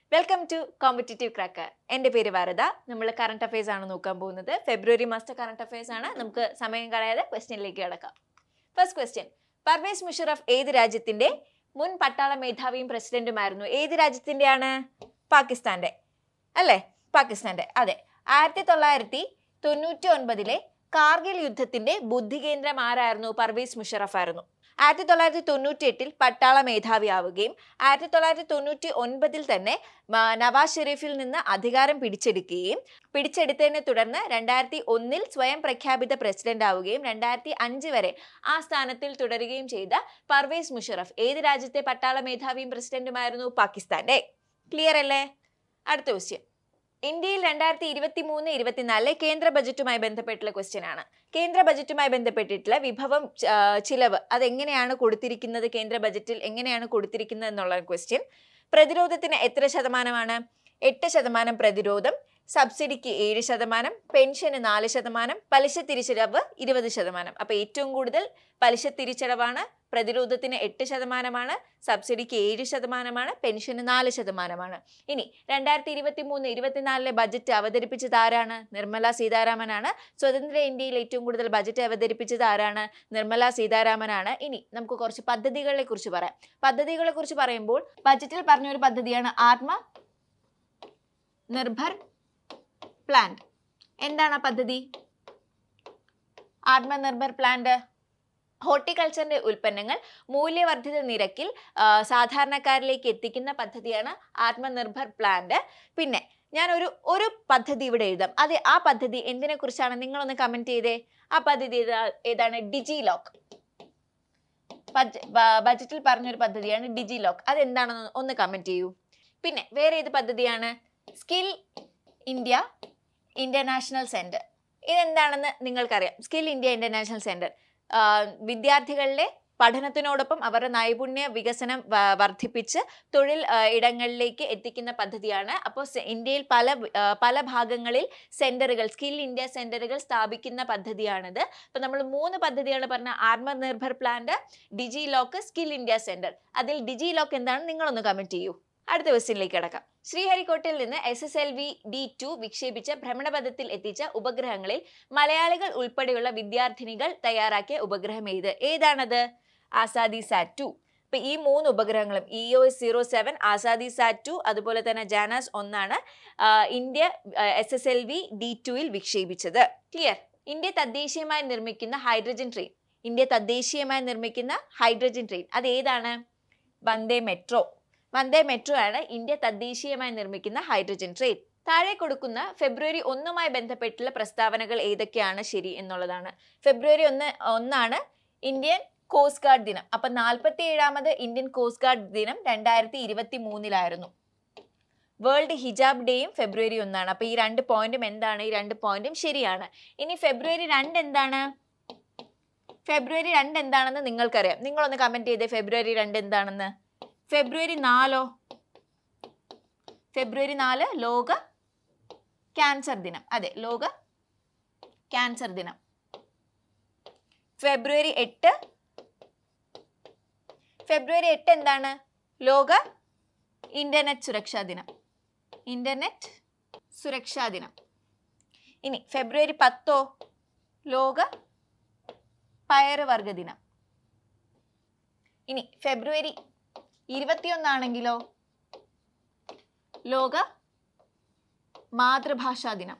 welcome to competitive cracker എൻ്റെ പേര് വരദ നമ്മൾ കറണ്ട് അഫയേഴ്സ് ആണ് നോക്കാൻ പോകുന്നത് ഫെബ്രുവരി മാസത്തെ കറണ്ട് അഫയേഴ്സ് ആണ് നമുക്ക് സമയം കളയാതെ ക്വസ്റ്റ്യനിലേക്ക് കിടക്കാം ഫസ്റ്റ് ക്വസ്റ്റ്യൻ പർവേസ് മുഷറഫ് ഏത് രാജ്യത്തിന്റെ മുൻ പട്ടാള മേധാവിയും പ്രസിഡന്റുമായിരുന്നു ഏത് രാജ്യത്തിന്റെയാണ് പാകിസ്ഥാന്റെ അല്ലേ പാകിസ്ഥാന്റെ അതെ ആയിരത്തി തൊള്ളായിരത്തി തൊണ്ണൂറ്റി ഒൻപതിലെ കാർഗിൽ യുദ്ധത്തിന്റെ ബുദ്ധികേന്ദ്രം ആരായിരുന്നു പർവേസ് മുഷറഫ് ആയിരുന്നു ആയിരത്തി തൊള്ളായിരത്തി തൊണ്ണൂറ്റി എട്ടിൽ പട്ടാള മേധാവിയാവുകയും ആയിരത്തി തൊള്ളായിരത്തി തൊണ്ണൂറ്റി ഒൻപതിൽ തന്നെ ആ, നവാസ് ഷെരീഫിൽ നിന്ന് അധികാരം പിടിച്ചെടുക്കുകയും പിടിച്ചെടുത്തതിനെ തുടർന്ന് രണ്ടായിരത്തി ഒന്നിൽ സ്വയം പ്രഖ്യാപിത പ്രസിഡന്റ് ആവുകയും രണ്ടായിരത്തി അഞ്ച് വരെ ആ സ്ഥാനത്തിൽ തുടരുകയും ചെയ്ത പർവേസ് മുഷറഫ് ഏത് രാജ്യത്തെ പട്ടാള മേധാവിയും പ്രസിഡന്റുമായിരുന്നു പാകിസ്ഥാന്റെ ക്ലിയർ അല്ലേ അടുത്ത ക്വസ്റ്റ്യൻ ഇന്ത്യയിൽ രണ്ടായിരത്തി ഇരുപത്തി മൂന്ന് ഇരുപത്തിനാലിലെ കേന്ദ്ര ബജറ്റുമായി ബന്ധപ്പെട്ടുള്ള ക്വസ്റ്റ്യൻ ആണ് കേന്ദ്ര ബജറ്റുമായി ബന്ധപ്പെട്ടിട്ടുള്ള വിഭവം ആ, ചിലവ് അതെങ്ങനെയാണ് കൊടുത്തിരിക്കുന്നത് കേന്ദ്ര ബജറ്റിൽ എങ്ങനെയാണ് കൊടുത്തിരിക്കുന്നത് എന്നുള്ള ക്വസ്റ്റ്യൻ പ്രതിരോധത്തിന് എത്ര ശതമാനമാണ് എട്ട് ശതമാനം പ്രതിരോധം സബ്സിഡിക്ക് ഏഴ് ശതമാനം പെൻഷന് നാല് ശതമാനം പലിശ തിരിച്ചടവ് ഇരുപത് ശതമാനം അപ്പൊ ഏറ്റവും കൂടുതൽ പലിശ തിരിച്ചടവാണ് പ്രതിരോധത്തിന് എട്ട് ശതമാനമാണ് സബ്സിഡിക്ക് ഏഴ് ശതമാനമാണ് പെൻഷന് നാല് ശതമാനമാണ് ഇനി രണ്ടായിരത്തി ഇരുപത്തി മൂന്ന് ഇരുപത്തിനാലിലെ ബജറ്റ് അവതരിപ്പിച്ചത് ആരാണ് നിർമ്മല സീതാരാമനാണ് സ്വതന്ത്ര ഇന്ത്യയിൽ ഏറ്റവും കൂടുതൽ ബജറ്റ് അവതരിപ്പിച്ചത് ആരാണ് നിർമ്മല സീതാരാമനാണ് ഇനി നമുക്ക് കുറച്ച് പദ്ധതികളെ കുറിച്ച് പറയാം പദ്ധതികളെ കുറിച്ച് പറയുമ്പോൾ ബജറ്റിൽ പറഞ്ഞൊരു പദ്ധതിയാണ് ആത്മ നിർഭർ പ്ലാൻ എന്താണ് ആ പദ്ധതി ആത്മനിർഭർ പ്ലാന്റ് ഹോർട്ടിക്കൾച്ചറിന്റെ ഉൽപ്പന്നങ്ങൾ മൂല്യവർദ്ധിത നിരക്കിൽ ആ, സാധാരണക്കാരിലേക്ക് എത്തിക്കുന്ന പദ്ധതിയാണ് ആത്മനിർഭർ പ്ലാന്റ് പിന്നെ ഞാൻ ഒരു ഒരു പദ്ധതി ഇവിടെ എഴുതാം അത് ആ പദ്ധതി എന്തിനെ കുറിച്ചാണ് നിങ്ങളൊന്ന് കമന്റ് ചെയ്തേ ആ പദ്ധതി ഏതാ- ഏതാണ് ഡിജി ലോക്ക് ബജറ്റിൽ പറഞ്ഞൊരു പദ്ധതിയാണ് ഡിജി ലോക്ക് അത് എന്താണെന്ന് ഒന്ന് കമന്റ് ചെയ്യൂ പിന്നെ വേറെ ഏത് പദ്ധതിയാണ് സ്കിൽ ഇന്ത്യ ഇന്റർനാഷണൽ സെന്റർ ഇതെന്താണെന്ന് നിങ്ങൾക്കറിയാം സ്കിൽ ഇന്ത്യ ഇന്റർനാഷണൽ സെന്റർ വിദ്യാർത്ഥികളിലെ പഠനത്തിനോടൊപ്പം അവരുടെ നൈപുണ്യ വികസനം വ- വർദ്ധിപ്പിച്ച് തൊഴിൽ ആ, ഇടങ്ങളിലേക്ക് എത്തിക്കുന്ന പദ്ധതിയാണ് അപ്പോൾ സെ- ഇന്ത്യയിൽ പല വി- ആ, പല ഭാഗങ്ങളിൽ സെന്ററുകൾ സ്കിൽ ഇന്ത്യ സെന്ററുകൾ സ്ഥാപിക്കുന്ന പദ്ധതിയാണിത് അപ്പോൾ നമ്മൾ മൂന്ന് പദ്ധതിയാണ് പറഞ്ഞ Atmanirbhar plant digi lock skill India centre അതിൽ ഡിജി ലോക്ക് എന്താണ് നിങ്ങളൊന്ന് കമന്റ് ചെയ്യൂ അടുത്ത ക്വസ്റ്റ്യനിലേക്ക് കിടക്കാം ശ്രീഹരിക്കോട്ടയിൽ നിന്ന് S S L V D two വിക്ഷേപിച്ച ഭ്രമണപഥത്തിൽ എത്തിച്ച ഉപഗ്രഹങ്ങളിൽ മലയാളികൾ ഉൾപ്പെടെയുള്ള വിദ്യാർത്ഥിനികൾ തയ്യാറാക്കിയ ഉപഗ്രഹം ഏത് ഏതാണത് ആസാദി സാറ്റ് ടു ഇപ്പൊ ഈ മൂന്ന് ഉപഗ്രഹങ്ങളും E O S zero seven Azadi sat two അതുപോലെ തന്നെ ജാനാസ് ഒന്നാണ് ആ, India S S L V D ടുയിൽ വിക്ഷേപിച്ചത് ക്ലിയർ ഇന്ത്യ തദ്ദേശീയമായി നിർമ്മിക്കുന്ന ഹൈഡ്രജൻ ട്രെയിൻ ഇന്ത്യ തദ്ദേശീയമായി നിർമ്മിക്കുന്ന ഹൈഡ്രജൻ ട്രെയിൻ അത് ഏതാണ് വന്ദേ മെട്രോ വന്ദേ മെട്രോ ആണ് ഇന്ത്യ തദ്ദേശീയമായി നിർമ്മിക്കുന്ന ഹൈഡ്രജൻ ട്രെയിൻ താഴെ കൊടുക്കുന്ന ഫെബ്രുവരി ഒന്നുമായി ബന്ധപ്പെട്ടുള്ള പ്രസ്താവനകൾ ഏതൊക്കെയാണ് ശരി എന്നുള്ളതാണ് ഫെബ്രുവരി ഒന്ന് ഒന്നാണ് ഇന്ത്യൻ കോസ്റ്റ് ഗാർഡ് ദിനം അപ്പൊ നാൽപ്പത്തി ഏഴാമത് ഇന്ത്യൻ കോസ്റ്റ് ഗാർഡ് ദിനം രണ്ടായിരത്തി ഇരുപത്തി മൂന്നിലായിരുന്നു വേൾഡ് ഹിജാബ് ഡേയും ഫെബ്രുവരി ഒന്നാണ് അപ്പൊ ഈ രണ്ട് പോയിന്റും എന്താണ് ഈ രണ്ട് പോയിന്റും ശരിയാണ് ഇനി ഫെബ്രുവരി രണ്ട് എന്താണ് ഫെബ്രുവരി രണ്ട് എന്താണെന്ന് നിങ്ങൾക്കറിയാം നിങ്ങളൊന്ന് കമന്റ് ചെയ്തേ ഫെബ്രുവരി രണ്ട് എന്താണെന്ന് ഫെബ്രുവരി നാലോ ഫെബ്രുവരി നാല് ലോക ക്യാൻസർ ദിനം അതെ ലോക ക്യാൻസർ ദിനം ഫെബ്രുവരി എട്ട് ഫെബ്രുവരി എട്ട് എന്താണ് ലോക ഇന്റർനെറ്റ് സുരക്ഷാ ദിനം ഇന്റർനെറ്റ് സുരക്ഷാ ദിനം ഇനി ഫെബ്രുവരി പത്തോ ലോക പയറുവർഗ ദിനം ഇനി ഫെബ്രുവരി ഇരുപത്തിയൊന്നാണെങ്കിലോ ലോക മാതൃഭാഷാ ദിനം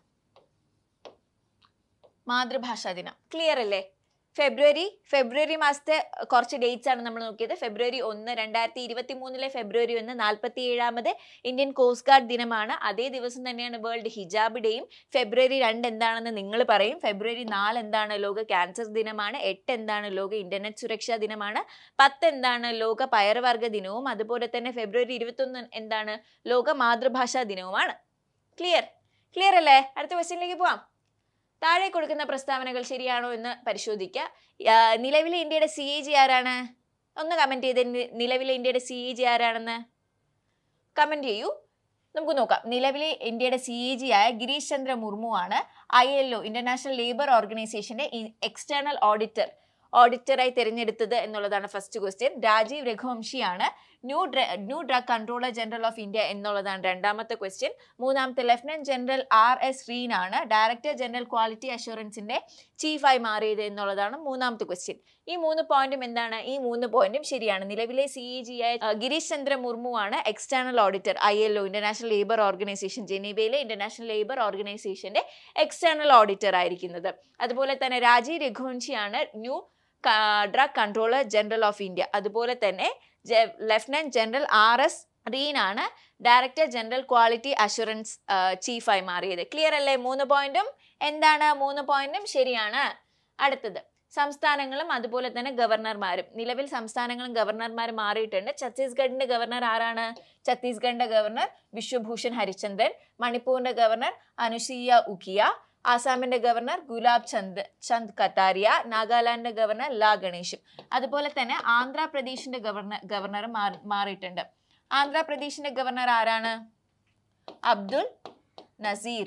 മാതൃഭാഷാ ദിനം ക്ലിയർ അല്ലേ ഫെബ്രുവരി ഫെബ്രുവരി മാസത്തെ കുറച്ച് ഡേറ്റ്സ് ആണ് നമ്മൾ നോക്കിയത് ഫെബ്രുവരി ഒന്ന് രണ്ടായിരത്തി ഇരുപത്തി മൂന്നിലെ ഫെബ്രുവരി ഒന്ന് നാൽപ്പത്തി ഏഴാമത് ഇന്ത്യൻ കോസ്റ്റ് ഗാർഡ് ദിനമാണ് അതേ ദിവസം തന്നെയാണ് വേൾഡ് ഹിജാബ് ഡേയും ഫെബ്രുവരി രണ്ട് എന്താണെന്ന് നിങ്ങൾ പറയും ഫെബ്രുവരി നാല് എന്താണ് ലോക ക്യാൻസർ ദിനമാണ് എട്ട് എന്താണ് ലോക ഇന്റർനെറ്റ് സുരക്ഷാ ദിനമാണ് പത്ത് എന്താണ് ലോക പയറുവർഗ ദിനവും അതുപോലെ തന്നെ ഫെബ്രുവരി ഇരുപത്തൊന്ന് എന്താണ് ലോക മാതൃഭാഷാ ദിനവുമാണ് ക്ലിയർ ക്ലിയർ അല്ലേ അടുത്ത ക്വസ്റ്റ്യനിലേക്ക് പോവാം താഴെ കൊടുക്കുന്ന പ്രസ്താവനകൾ ശരിയാണോ എന്ന് പരിശോധിക്കുക ആ, നിലവിലെ ഇന്ത്യയുടെ സി എ ജി ആരാണ് ഒന്ന് കമന്റ് ചെയ്ത് നിലവിലെ ഇന്ത്യയുടെ സി എ ജി ആരാണെന്ന് കമന്റ് ചെയ്യൂ നമുക്ക് നോക്കാം നിലവിലെ ഇന്ത്യയുടെ സി എ ജി ആയ ഗിരീഷ് ചന്ദ്ര മുർമു ആണ് I L O international labour ഓർഗനൈസേഷന്റെ എക്സ്റ്റേണൽ ഓഡിറ്റർ ഓഡിറ്ററായി തിരഞ്ഞെടുത്തത് എന്നുള്ളതാണ് ഫസ്റ്റ് ക്വസ്റ്റ്യൻ രാജീവ് രഘുവംശിയാണ് ന്യൂ ഡ്ര new drug controller general of India എന്നുള്ളതാണ് രണ്ടാമത്തെ ക്വസ്റ്റ്യൻ മൂന്നാമത്തെ ലഫ്റ്റനന്റ് ജനറൽ ആർ എസ് റീനാണ് ഡയറക്ടർ ജനറൽ ക്വാളിറ്റി അഷുറൻസിന്റെ ചീഫായി മാറിയത് എന്നുള്ളതാണ് മൂന്നാമത്തെ ക്വസ്റ്റ്യൻ ഈ മൂന്ന് പോയിന്റും എന്താണ് ഈ മൂന്ന് പോയിന്റും ശരിയാണ് നിലവിലെ സി ഇ ജി ആയ ആ, ഗിരീഷ് ചന്ദ്ര മുർമു ആണ് external auditor I L O international labour organisation ജനീവയിലെ ഇന്റർനാഷണൽ ലേബർ ഓർഗനൈസേഷന്റെ എക്സ്റ്റേണൽ ഓഡിറ്റർ ആയിരിക്കുന്നത് അതുപോലെ തന്നെ രാജീവ് രഘുവംശിയാണ് new drug controller general of India അതുപോലെ തന്നെ ലഫ്റ്റനന്റ് ജനറൽ ആർ എസ് റീനാണ് ഡയറക്ടർ ജനറൽ ക്വാളിറ്റി അഷുറൻസ് ചീഫായി മാറിയത് ക്ലിയർ അല്ലേ മൂന്ന് പോയിന്റും എന്താണ് മൂന്ന് പോയിന്റും ശരിയാണ് അടുത്തത് സംസ്ഥാനങ്ങളും അതുപോലെ തന്നെ ഗവർണർമാരും നിലവിൽ സംസ്ഥാനങ്ങളും ഗവർണർമാരും മാറിയിട്ടുണ്ട് ഛത്തീസ്ഗഡിന്റെ ഗവർണർ ആരാണ് ഛത്തീസ്ഗഡിന്റെ ഗവർണർ വിശ്വഭൂഷൺ ഹരിചന്ദ്രൻ മണിപ്പൂരിന്റെ ഗവർണർ അനുസൂയ ഉഖിയ ആസാമിന്റെ ഗവർണർ ഗുലാബ് ചന്ദ് ചന്ദ് കത്താരിയ നാഗാലാൻഡിന്റെ ഗവർണർ ലാ ഗണേഷും അതുപോലെ തന്നെ ആന്ധ്രാപ്രദേശിന്റെ ഗവർണർ ഗവർണർ മാറിയിട്ടുണ്ട് ആന്ധ്രാപ്രദേശിന്റെ ഗവർണർ ആരാണ് അബ്ദുൾ നസീർ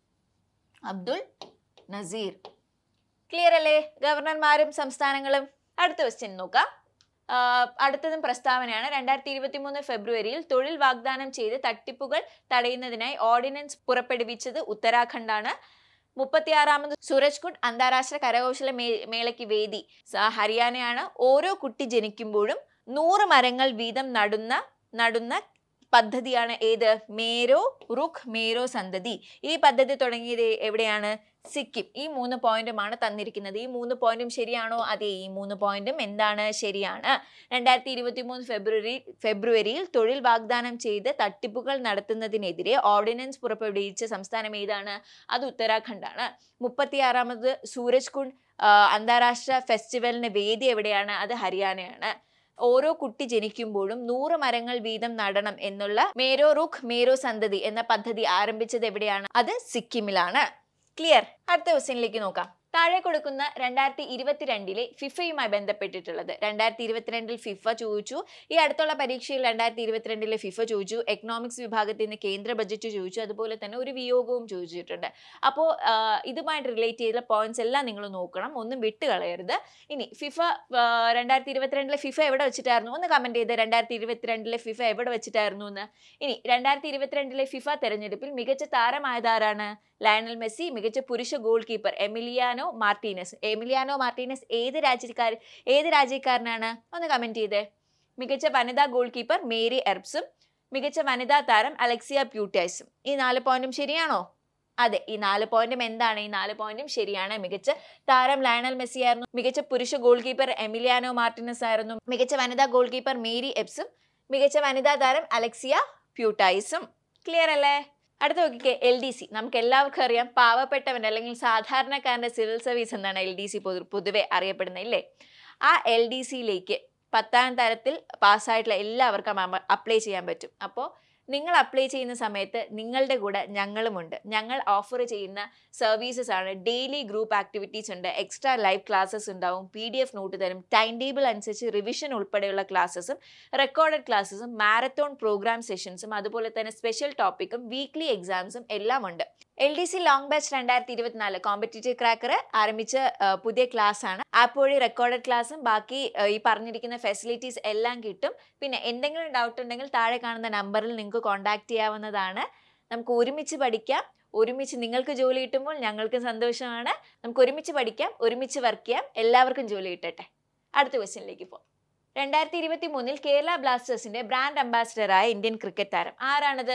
അബ്ദുൾ നസീർ ക്ലിയർ അല്ലേ ഗവർണർമാരും സംസ്ഥാനങ്ങളും അടുത്ത ക്വസ്റ്റ്യൻ നോക്കാം ആഹ് അടുത്തതും പ്രസ്താവനയാണ് രണ്ടായിരത്തി ഇരുപത്തി മൂന്ന് ഫെബ്രുവരിയിൽ തൊഴിൽ വാഗ്ദാനം ചെയ്ത് തട്ടിപ്പുകൾ തടയുന്നതിനായി ഓർഡിനൻസ് പുറപ്പെടുവിച്ചത് ഉത്തരാഖണ്ഡാണ് മുപ്പത്തിയാറാമത് സൂരജ്കുണ്ട് അന്താരാഷ്ട്ര കരകൗശല മേ- മേളയ്ക്ക് വേദി സ- ഹരിയാനയാണ് ഓരോ കുട്ടി ജനിക്കുമ്പോഴും നൂറ് മരങ്ങൾ വീതം നടുന്ന നടുന്ന പദ്ധതിയാണ് ഏത് മേരോ റുഖ് മേരോ സന്തതി ഈ പദ്ധതി തുടങ്ങിയത് എവിടെയാണ് സിക്കിം ഈ മൂന്ന് പോയിന്റുമാണ് തന്നിരിക്കുന്നത് ഈ മൂന്ന് പോയിന്റും ശരിയാണോ അതെ ഈ മൂന്ന് പോയിന്റും എന്താണ് ശരിയാണ് രണ്ടായിരത്തി ഇരുപത്തി മൂന്ന് ഫെബ്രുവരി ഫെബ്രുവരിയിൽ തൊഴിൽ വാഗ്ദാനം ചെയ്ത് തട്ടിപ്പുകൾ നടത്തുന്നതിനെതിരെ ഓർഡിനൻസ് പുറപ്പെടുവിച്ച സംസ്ഥാനം ഏതാണ് അത് ഉത്തരാഖണ്ഡാണ് മുപ്പത്തിയാറാമത് സൂരജ് കുണ്ട് ആ, അന്താരാഷ്ട്ര ഫെസ്റ്റിവലിന് വേദി എവിടെയാണ് അത് ഹരിയാനയാണ് ഓരോ കുട്ടി ജനിക്കുമ്പോഴും നൂറ് മരങ്ങൾ വീതം നടണം എന്നുള്ള മേരോ റുഖ് മേരോ സന്തതി എന്ന പദ്ധതി ആരംഭിച്ചത് എവിടെയാണ് അത് സിക്കിമിലാണ് ക്ലിയർ അടുത്ത ക്വസ്റ്റ്യനിലേക്ക് നോക്കാം താഴെ കൊടുക്കുന്ന രണ്ടായിരത്തി ഇരുപത്തിരണ്ടിലെ ഫിഫയുമായി ബന്ധപ്പെട്ടിട്ടുള്ളത് രണ്ടായിരത്തി ഇരുപത്തിരണ്ടിൽ ഫിഫ ചോദിച്ചു ഈ അടുത്തുള്ള പരീക്ഷയിൽ രണ്ടായിരത്തി ഇരുപത്തിരണ്ടിലെ ഫിഫ ചോദിച്ചു എക്കണോമിക്സ് വിഭാഗത്തിൽ നിന്ന് കേന്ദ്ര ബജറ്റ് ചോദിച്ചു അതുപോലെ തന്നെ ഒരു വിയോഗവും ചോദിച്ചിട്ടുണ്ട് അപ്പോൾ ഇതുമായിട്ട് റിലേറ്റ് ചെയ്ത പോയിന്റ്സ് എല്ലാം നിങ്ങൾ നോക്കണം ഒന്നും വിട്ട് കളയരുത് ഇനി ഫിഫ രണ്ടായിരത്തി ഇരുപത്തിരണ്ടിലെ ഫിഫ എവിടെ വെച്ചിട്ടായിരുന്നു ഒന്ന് കമന്റ് ചെയ്ത് രണ്ടായിരത്തി ഇരുപത്തിരണ്ടിലെ ഫിഫ എവിടെ വെച്ചിട്ടായിരുന്നു എന്ന് ഇനി രണ്ടായിരത്തി ഇരുപത്തിരണ്ടിലെ ഫിഫ തെരഞ്ഞെടുപ്പിൽ മികച്ച താരമായതാരാണ് ലയണൽ മെസ്സി മികച്ച പുരുഷ goalkeeper Emiliano Martinez Emiliano Martinez ഏത് രാജ്യക്കാർ ഏത് രാജ്യക്കാരനാണ് ഒന്ന് കമന്റ് ചെയ്തേ മികച്ച വനിതാ ഗോൾ കീപ്പർ മേരി എർബ്സും മികച്ച വനിതാ താരം അലക്സിയ പ്യൂട്ടൈസും ഈ നാല് പോയിന്റും ശരിയാണോ അതെ ഈ നാല് പോയിന്റും എന്താണ് ഈ നാല് പോയിന്റും ശരിയാണ് മികച്ച താരം ലയണൽ മെസ്സി ആയിരുന്നു മികച്ച പുരുഷ ഗോൾ കീപ്പർ എമിലിയാനോ മാർട്ടിനസ് ആയിരുന്നു മികച്ച വനിതാ ഗോൾ കീപ്പർ മേരി എപ്സും മികച്ച വനിതാ താരം അലക്സിയ പ്യൂട്ടൈസും ക്ലിയർ അല്ലേ അടുത്ത നോക്കിക്കേ എൽ ഡി സി നമുക്ക് എല്ലാവർക്കും അറിയാം പാവപ്പെട്ടവൻ അല്ലെങ്കിൽ സാധാരണക്കാരന്റെ സിവിൽ സർവീസ് എന്നാണ് എൽ ഡി സി പൊതുവെ അറിയപ്പെടുന്നത് ഇല്ലേ ആ എൽ ഡി സിയിലേക്ക് പത്താം തരത്തിൽ പാസ്സായിട്ടുള്ള എല്ലാവർക്കും അപ്ലൈ ചെയ്യാൻ പറ്റും അപ്പോൾ നിങ്ങൾ അപ്ലൈ ചെയ്യുന്ന സമയത്ത് നിങ്ങളുടെ കൂടെ ഞങ്ങളുമുണ്ട് ഞങ്ങൾ ഓഫർ ചെയ്യുന്ന സർവീസസ് ആണ് ഡെയിലി ഗ്രൂപ്പ് ആക്ടിവിറ്റീസ് ഉണ്ട് എക്സ്ട്രാ ലൈവ് ക്ലാസ്സസ് ഉണ്ടാവും പി ഡി എഫ് നോട്ട് തരും ടൈം ടേബിൾ അനുസരിച്ച് റിവിഷൻ ഉൾപ്പെടെയുള്ള ക്ലാസ്സസും റെക്കോർഡഡ് ക്ലാസ്സസും മാരത്തോൺ പ്രോഗ്രാം സെഷൻസും അതുപോലെ തന്നെ സ്പെഷ്യൽ ടോപ്പിക്കും വീക്ക്ലി എക്സാംസും എല്ലാം ഉണ്ട് L D C long batch രണ്ടായിരത്തി ഇരുപത്തിനാല് കോമ്പറ്റേറ്റീവ് ക്രാക്കർ ആരംഭിച്ച ആ, പുതിയ ക്ലാസ് ആണ് ആപ്പ് വഴി റെക്കോർഡഡ് ക്ലാസ്സും ബാക്കി ആ, ഈ പറഞ്ഞിരിക്കുന്ന ഫെസിലിറ്റീസ് എല്ലാം കിട്ടും പിന്നെ എന്തെങ്കിലും ഡൗട്ട് ഉണ്ടെങ്കിൽ താഴെ കാണുന്ന നമ്പറിൽ നിങ്ങൾക്ക് കോൺടാക്ട് ചെയ്യാവുന്നതാണ് നമുക്ക് ഒരുമിച്ച് പഠിക്കാം ഒരുമിച്ച് നിങ്ങൾക്ക് ജോലി കിട്ടുമ്പോൾ ഞങ്ങൾക്കും സന്തോഷമാണ് നമുക്ക് ഒരുമിച്ച് പഠിക്കാം ഒരുമിച്ച് വർക്ക് ചെയ്യാം എല്ലാവർക്കും ജോലി കിട്ടട്ടെ അടുത്ത ക്വസ്റ്റ്യനിലേക്ക് പോകാം രണ്ടായിരത്തി ഇരുപത്തി മൂന്നിൽ കേരള ബ്ലാസ്റ്റേഴ്സിന്റെ ബ്രാൻഡ് അംബാസിഡറായ ഇന്ത്യൻ ക്രിക്കറ്റ് താരം ആരാണത്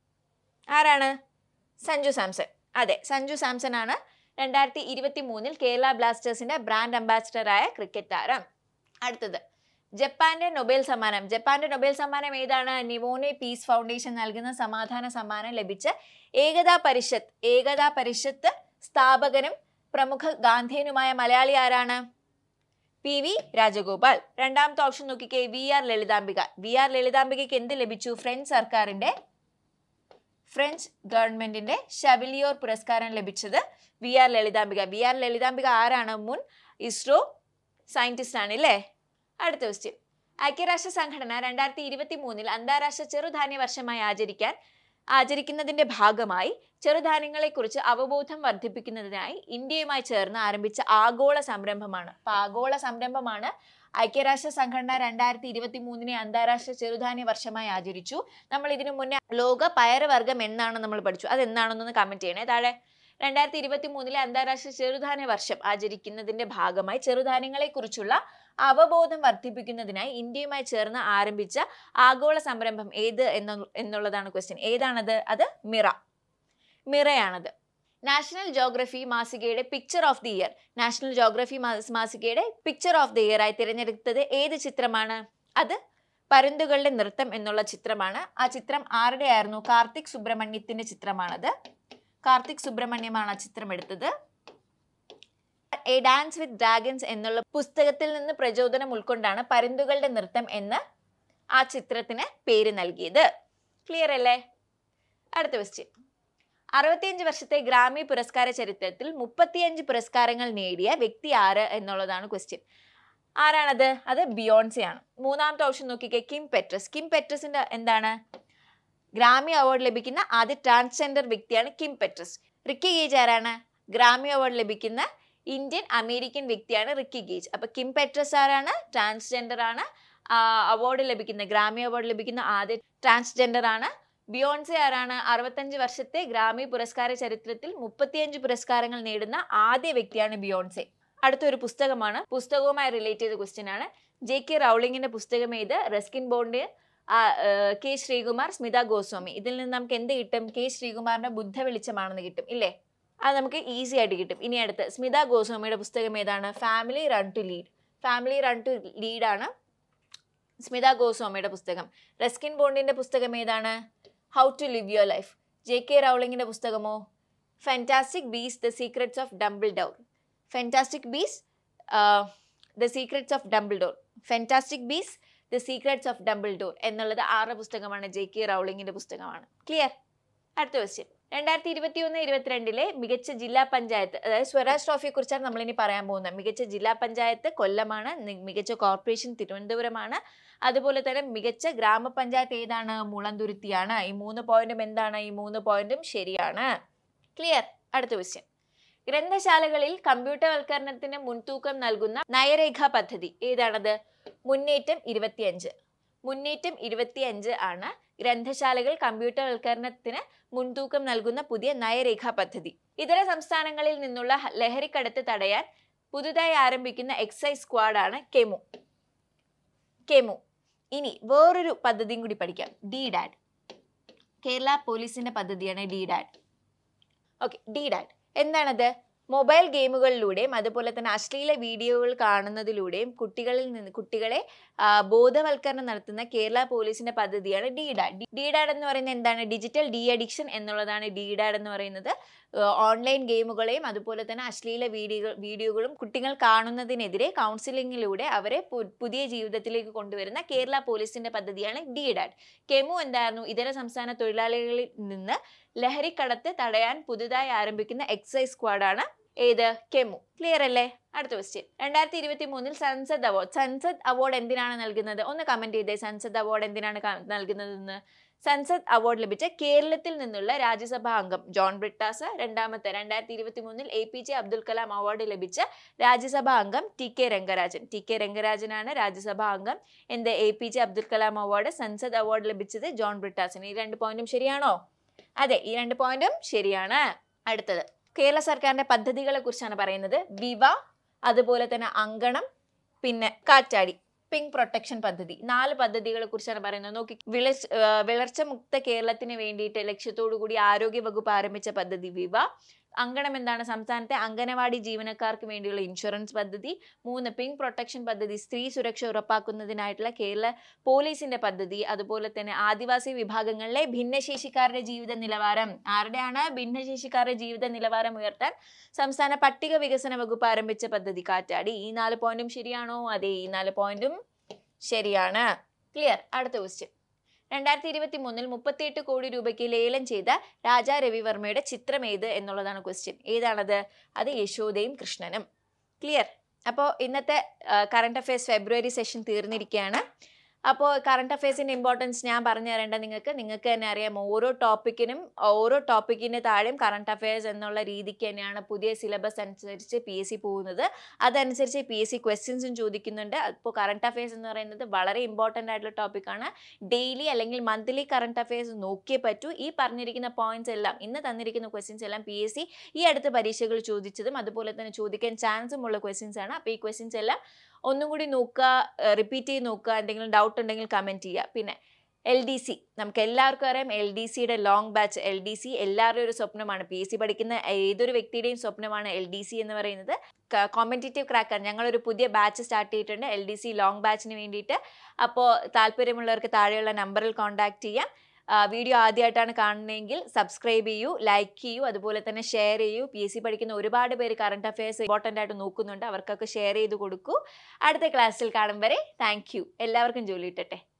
ആരാണ് സഞ്ജു സാംസൺ അതെ സഞ്ജു സാംസൺ ആണ് രണ്ടായിരത്തി ഇരുപത്തി മൂന്നിൽ കേരള ബ്ലാസ്റ്റേഴ്സിന്റെ ബ്രാൻഡ് അംബാസിഡറായ ക്രിക്കറ്റ് താരം അടുത്തത് ജപ്പാന്റെ നൊബേൽ സമ്മാനം ജപ്പാന്റെ നൊബേൽ സമ്മാനം ഏതാണ് നിവോനെ പീസ് ഫൗണ്ടേഷൻ നൽകുന്ന സമാധാന സമ്മാനം ലഭിച്ച ഏകതാ പരിഷത്ത് ഏകതാ പരിഷത്ത് സ്ഥാപകനും പ്രമുഖ ഗാന്ധിയനുമായ മലയാളി ആരാണ് പി വി രാജഗോപാൽ രണ്ടാമത്തെ ഓപ്ഷൻ നോക്കിക്കേ V R Lalithambika V R ലളിതാംബികയ്ക്ക് എന്ത് ലഭിച്ചു ഫ്രഞ്ച് സർക്കാരിന്റെ ഫ്രഞ്ച് ഗവൺമെന്റിന്റെ ഷബിലിയോർ പുരസ്കാരം ലഭിച്ചത് V R Lalithambika V R Lalithambika ആരാണ് മുൻ ഇസ്രോ സയന്റിസ്റ്റ് ആണ് അല്ലേ അടുത്ത ക്വസ്റ്റ്യൻ ഐക്യരാഷ്ട്ര സംഘടന രണ്ടായിരത്തി ഇരുപത്തി മൂന്നിൽ അന്താരാഷ്ട്ര ചെറുധാന്യ വർഷമായി ആചരിക്കാൻ ആചരിക്കുന്നതിന്റെ ഭാഗമായി ചെറുധാന്യങ്ങളെക്കുറിച്ച് അവബോധം വർദ്ധിപ്പിക്കുന്നതിനായി ഇന്ത്യയുമായി ചേർന്ന് ആരംഭിച്ച ആഗോള സംരംഭമാണ് അപ്പൊ ആഗോള സംരംഭമാണ് ഐക്യരാഷ്ട്ര സംഘടന രണ്ടായിരത്തി ഇരുപത്തി മൂന്നിനെ അന്താരാഷ്ട്ര ചെറുധാന്യ വർഷമായി ആചരിച്ചു നമ്മൾ ഇതിനു മുന്നേ ലോക പയറുവർഗം എന്നാണ് നമ്മൾ പഠിച്ചു അത് എന്താണെന്നൊന്ന് കമന്റ് ചെയ്യണേ താഴെ രണ്ടായിരത്തി ഇരുപത്തി മൂന്നിലെ അന്താരാഷ്ട്ര ചെറുധാന്യ വർഷം ആചരിക്കുന്നതിന്റെ ഭാഗമായി ചെറുധാന്യങ്ങളെ കുറിച്ചുള്ള അവബോധം വർദ്ധിപ്പിക്കുന്നതിനായി ഇന്ത്യയുമായി ചേർന്ന് ആരംഭിച്ച ആഗോള സംരംഭം ഏത് എന്ന എന്നുള്ളതാണ് ക്വസ്റ്റ്യൻ ഏതാണത് അത് മിറ മിറയാണത് നാഷണൽ ജോഗ്രഫി മാസികയുടെ picture of the year national geography മാസികയുടെ പിക്ചർ ഓഫ് ദി ഇയർ ആയി തിരഞ്ഞെടുത്തത് ഏത് ചിത്രമാണ് അത് പരുന്തുകളുടെ നൃത്തം എന്നുള്ള ചിത്രമാണ് ആ ചിത്രം ആരുടെ ആയിരുന്നു കാർത്തിക് സുബ്രഹ്മണ്യത്തിന്റെ ചിത്രമാണത് കാർത്തിക് സുബ്രഹ്മണ്യമാണ് ആ ചിത്രം എടുത്തത് എ ഡാൻസ് വിത്ത് ഡ്രാഗൻസ് എന്നുള്ള പുസ്തകത്തിൽ നിന്ന് പ്രചോദനം ഉൾക്കൊണ്ടാണ് പരുന്തുകളുടെ നൃത്തം എന്ന് ആ ചിത്രത്തിന് പേര് നൽകിയത് ക്ലിയർ അല്ലേ അടുത്ത ക്വസ്റ്റ്യൻ അറുപത്തിയഞ്ച് വർഷത്തെ ഗ്രാമി പുരസ്കാര ചരിത്രത്തിൽ മുപ്പത്തിയഞ്ച് പുരസ്കാരങ്ങൾ നേടിയ വ്യക്തി ആര് എന്നുള്ളതാണ് ക്വസ്റ്റ്യൻ ആരാണത് അത് ബിയോൺസെ ആണ് മൂന്നാമത്തെ ഓപ്ഷൻ നോക്കിക്കേ കിം പെട്രസ് കിം പെട്രസിന്റെ എന്താണ് ഗ്രാമി അവാർഡ് ലഭിക്കുന്ന ആദ്യ ട്രാൻസ്ജെൻഡർ വ്യക്തിയാണ് കിം പെട്രസ് റിക്കി ഗേജ് ആരാണ് ഗ്രാമി അവാർഡ് ലഭിക്കുന്ന ഇന്ത്യൻ അമേരിക്കൻ വ്യക്തിയാണ് റിക്കി ഗേജ് അപ്പൊ കിം പെട്രസ് ആരാണ് ട്രാൻസ്ജെൻഡർ ആണ് അവാർഡ് ലഭിക്കുന്ന ഗ്രാമി അവാർഡ് ലഭിക്കുന്ന ആദ്യ ട്രാൻസ്ജെൻഡർ ആണ് ബിയോൺസെ ആരാണ് അറുപത്തഞ്ച് വർഷത്തെ ഗ്രാമി പുരസ്കാര ചരിത്രത്തിൽ മുപ്പത്തിയഞ്ച് പുരസ്കാരങ്ങൾ നേടുന്ന ആദ്യ വ്യക്തിയാണ് ബിയോൺസെ അടുത്തൊരു പുസ്തകമാണ് പുസ്തകവുമായി റിലേറ്റ് ചെയ്ത ക്വസ്റ്റ്യൻ ആണ് ജെ കെ റൗളിങ്ങിന്റെ പുസ്തകം ഏത് റസ്കിൻ ബോണ്ട് ആ, ഏർ, കെ ശ്രീകുമാർ സ്മിത ഗോസ്വാമി ഇതിൽ നിന്ന് നമുക്ക് എന്ത് കിട്ടും കെ ശ്രീകുമാറിന്റെ ബുദ്ധ വെളിച്ചമാണെന്ന് കിട്ടും ഇല്ലേ അത് നമുക്ക് ഈസി ആയിട്ട് കിട്ടും ഇനി അടുത്ത് സ്മിത ഗോസ്വാമിയുടെ പുസ്തകം ഏതാണ് family run to lead family run to lead ആണ് സ്മിത ഗോസ്വാമിയുടെ പുസ്തകം റസ്കിൻ ബോണ്ടിന്റെ പുസ്തകം ഏതാണ് how to live your life J K റൗളിങ്ങിന്റെ പുസ്തകമോ fantastic beasts the secrets of Dumbledore fantastic beasts the secrets of Dumbledore fantastic beasts the secrets of Dumbledore എന്നുള്ളത് ആറ് പുസ്തകമാണ് ജെ കെ റൗളിങ്ങിന്റെ പുസ്തകമാണ് clear അടുത്ത question രണ്ടായിരത്തി ഇരുപത്തി ഒന്ന് ഇരുപത്തിരണ്ടിലെ മികച്ച ജില്ലാ പഞ്ചായത്ത് അതായത് സ്വരാജ് ട്രോഫിയെ കുറിച്ചാണ് നമ്മളിനി പറയാൻ പോകുന്നത് മികച്ച ജില്ലാ പഞ്ചായത്ത് കൊല്ലമാണ് നി- മികച്ച കോർപ്പറേഷൻ തിരുവനന്തപുരമാണ് അതുപോലെ തന്നെ മികച്ച ഗ്രാമപഞ്ചായത്ത് ഏതാണ് മുളന്തുരുത്തിയാണ് ഈ മൂന്ന് പോയിന്റും എന്താണ് ഈ മൂന്ന് പോയിന്റും ശരിയാണ് ക്ലിയർ അടുത്ത ക്വസ്റ്റ്യൻ ഗ്രന്ഥശാലകളിൽ കമ്പ്യൂട്ടർവൽക്കരണത്തിന് മുൻതൂക്കം നൽകുന്ന നയരേഖ പദ്ധതി ഏതാണത് മുന്നേറ്റം ഇരുപത്തിയഞ്ച് മുന്നേറ്റം ഇരുപത്തിയഞ്ച് ആണ് ഗ്രന്ഥശാലകൾ കമ്പ്യൂട്ടർവൽക്കരണത്തിന് മുൻതൂക്കം നൽകുന്ന പുതിയ നയരേഖാ പദ്ധതി ഇതര സംസ്ഥാനങ്ങളിൽ നിന്നുള്ള ഹ- ലഹരിക്കടത്ത് തടയാൻ പുതുതായി ആരംഭിക്കുന്ന എക്സൈസ് സ്ക്വാഡാണ് കെമു കെമു ഇനി വേറൊരു പദ്ധതിയും കൂടി പഠിക്കാം ഡി ഡാഡ് കേരള പോലീസിന്റെ പദ്ധതിയാണ് D dad okay D dad എന്താണത് മൊബൈൽ ഗെയിമുകളിലൂടെയും അതുപോലെ തന്നെ അശ്ലീല വീഡിയോകൾ കാണുന്നതിലൂടെയും കുട്ടികളിൽ നിന്ന് കുട്ടികളെ ആ, ബോധവൽക്കരണം നടത്തുന്ന കേരള പോലീസിന്റെ പദ്ധതിയാണ് ഡി ഡാഡ് ഡി ഡാഡ് എന്ന് പറയുന്നത് എന്താണ് ഡിജിറ്റൽ ഡി അഡിക്ഷൻ എന്നുള്ളതാണ് ഡി ഡാഡ് എന്ന് പറയുന്നത് ഓൺലൈൻ ഗെയിമുകളെയും അതുപോലെ തന്നെ അശ്ലീല വീഡിയോ വീഡിയോകളും കുട്ടികൾ കാണുന്നതിനെതിരെ കൗൺസിലിങ്ങിലൂടെ അവരെ പു- പുതിയ ജീവിതത്തിലേക്ക് കൊണ്ടുവരുന്ന കേരള പോലീസിന്റെ പദ്ധതിയാണ് ഡി ഡാഡ് കെമു എന്തായിരുന്നു ഇതര സംസ്ഥാന തൊഴിലാളികളിൽ നിന്ന് ലഹരിക്കടത്ത് തടയാൻ പുതുതായി ആരംഭിക്കുന്ന എക്സൈസ് സ്ക്വാഡാണ് ഏത് കെമു ക്ലിയർ അല്ലേ അടുത്ത ക്വസ്റ്റ്യൻ രണ്ടായിരത്തി ഇരുപത്തി മൂന്നിൽ സൻസദ് അവാർഡ് സൻസദ് അവാർഡ് എന്തിനാണ് നൽകുന്നത് ഒന്ന് കമന്റ് ചെയ്തേ സൻസദ് അവാർഡ് എന്തിനാണ് ക- നൽകുന്നതെന്ന് സൻസദ് അവാർഡ് ലഭിച്ച കേരളത്തിൽ നിന്നുള്ള രാജ്യസഭാ അംഗം ജോൺ ബ്രിട്ടാസ് രണ്ടാമത്തെ രണ്ടായിരത്തി ഇരുപത്തി മൂന്നിൽ A P J Abdul Kalam award ലഭിച്ച രാജ്യസഭാ അംഗം T K Rangarajan T K രംഗരാജനാണ് രാജ്യസഭാ അംഗം എന്ത് A P J Abdul Kalam award Sansad award ലഭിച്ചത് ജോൺ ബ്രിട്ടാസിന് ഈ രണ്ട് പോയിന്റും ശരിയാണോ അതെ ഈ രണ്ട് പോയിന്റും ശരിയാണ് അടുത്തത് കേരള സർക്കാരിന്റെ പദ്ധതികളെ കുറിച്ചാണ് പറയുന്നത് വിവ അതുപോലെ തന്നെ അങ്കണം പിന്നെ കാറ്റാടി പിങ്ക് പ്രൊട്ടക്ഷൻ പദ്ധതി നാല് പദ്ധതികളെ കുറിച്ചാണ് പറയുന്നത് നോക്കി വിളർച്ച ആ, വിളർച്ച മുക്ത കേരളത്തിന് വേണ്ടിയിട്ട് ലക്ഷ്യത്തോടു കൂടി ആരോഗ്യ വകുപ്പ് ആരംഭിച്ച പദ്ധതി വിവ അങ്കണം എന്താണ് സംസ്ഥാനത്തെ അംഗനവാടി ജീവനക്കാർക്ക് വേണ്ടിയുള്ള ഇൻഷുറൻസ് പദ്ധതി മൂന്ന് പിങ്ക് പ്രൊട്ടക്ഷൻ പദ്ധതി സ്ത്രീ സുരക്ഷ ഉറപ്പാക്കുന്നതിനായിട്ടുള്ള കേരള പോലീസിന്റെ പദ്ധതി അതുപോലെ തന്നെ ആദിവാസി വിഭാഗങ്ങളിലെ ഭിന്നശേഷിക്കാരുടെ ജീവിത നിലവാരം ആരുടെയാണ് ഭിന്നശേഷിക്കാരുടെ ജീവിത നിലവാരം ഉയർത്താൻ സംസ്ഥാന പട്ടിക വികസന വകുപ്പ് ആരംഭിച്ച പദ്ധതി കാറ്റാടി ഈ നാല് പോയിന്റും ശരിയാണോ അതെ ഈ നാല് പോയിന്റും ശരിയാണ് ക്ലിയർ അടുത്ത ക്വസ്റ്റ്യൻ രണ്ടായിരത്തി ഇരുപത്തി മൂന്നിൽ മുപ്പത്തിയെട്ട് കോടി രൂപയ്ക്ക് ലേലം ചെയ്ത രാജാ രവിവർമ്മയുടെ ചിത്രം ഏത് എന്നുള്ളതാണ് ക്വസ്റ്റ്യൻ ഏതാണത് അത് യശോദയും കൃഷ്ണനും ക്ലിയർ അപ്പോൾ ഇന്നത്തെ കറണ്ട് അഫയേഴ്സ് ഫെബ്രുവരി സെഷൻ തീർന്നിരിക്കുകയാണ് അപ്പോൾ കറണ്ട് അഫയേഴ്സിൻ്റെ ഇമ്പോർട്ടൻസ് ഞാൻ പറഞ്ഞു തരേണ്ട നിങ്ങൾക്ക് നിങ്ങൾക്ക് തന്നെ അറിയാം ഓരോ ടോപ്പിക്കിനും ഓരോ ടോപ്പിക്കിന് താഴെയും കറണ്ട് അഫയേഴ്സ് എന്നുള്ള രീതിക്ക് തന്നെയാണ് പുതിയ സിലബസ് അനുസരിച്ച് പി എസ് സി പോകുന്നത് അതനുസരിച്ച് പി എസ് സി ക്വസ്റ്റ്യൻസും ചോദിക്കുന്നുണ്ട് അപ്പോൾ കറണ്ട് അഫയേഴ്സ് എന്ന് പറയുന്നത് വളരെ ഇമ്പോർട്ടൻ്റ് ആയിട്ടുള്ള ടോപ്പിക്കാണ് ഡെയിലി അല്ലെങ്കിൽ മന്ത്ലി കറണ്ട് അഫയേഴ്സ് നോക്കിയേ പറ്റൂ ഈ പറഞ്ഞിരിക്കുന്ന പോയിന്റ്സ് എല്ലാം ഇന്ന് തന്നിരിക്കുന്ന ക്വസ്റ്റ്യൻസ് എല്ലാം പി എസ് സി ഈ അടുത്ത പരീക്ഷകൾ ചോദിച്ചതും അതുപോലെ തന്നെ ചോദിക്കാൻ ചാൻസും ഉള്ള ക്വസ്റ്റ്യൻസ് ആണ് അപ്പോൾ ഈ ക്വസ്റ്റ്യൻസ് എല്ലാം ഒന്നും കൂടി നോക്കുക റിപ്പീറ്റ് ചെയ്ത് നോക്കുക എന്തെങ്കിലും ഡൗട്ട് ഉണ്ടെങ്കിൽ കമൻറ്റ് ചെയ്യുക പിന്നെ എൽ ഡി സി നമുക്ക് എല്ലാവർക്കും അറിയാം എൽ ഡി സിയുടെ long batch L D C എല്ലാവരുടെയും ഒരു സ്വപ്നമാണ് പി എസ് സി പഠിക്കുന്ന ഏതൊരു വ്യക്തിയുടെയും സ്വപ്നമാണ് എൽ ഡി സി എന്ന് പറയുന്നത് കോമ്പറ്റേറ്റീവ് ക്രാക്കർ ഞങ്ങളൊരു പുതിയ ബാച്ച് സ്റ്റാർട്ട് ചെയ്തിട്ടുണ്ട് എൽ ഡി സി ലോങ് ബാച്ചിന് വേണ്ടിയിട്ട് അപ്പോൾ താല്പര്യമുള്ളവർക്ക് താഴെയുള്ള നമ്പറിൽ കോൺടാക്ട് ചെയ്യാം വീഡിയോ ആദ്യമായിട്ടാണ് കാണുന്നതെങ്കിൽ സബ്സ്ക്രൈബ് ചെയ്യൂ ലൈക്ക് ചെയ്യൂ അതുപോലെ തന്നെ ഷെയർ ചെയ്യൂ പി എസ് സി പഠിക്കുന്ന ഒരുപാട് പേര് കറണ്ട് അഫയേഴ്സ് ഇമ്പോർട്ടൻ്റ് ആയിട്ട് നോക്കുന്നുണ്ട് അവർക്കൊക്കെ ഷെയർ ചെയ്ത് കൊടുക്കൂ അടുത്ത ക്ലാസ്സിൽ കാണും വരെ താങ്ക് യു എല്ലാവർക്കും ജോലി കിട്ടട്ടെ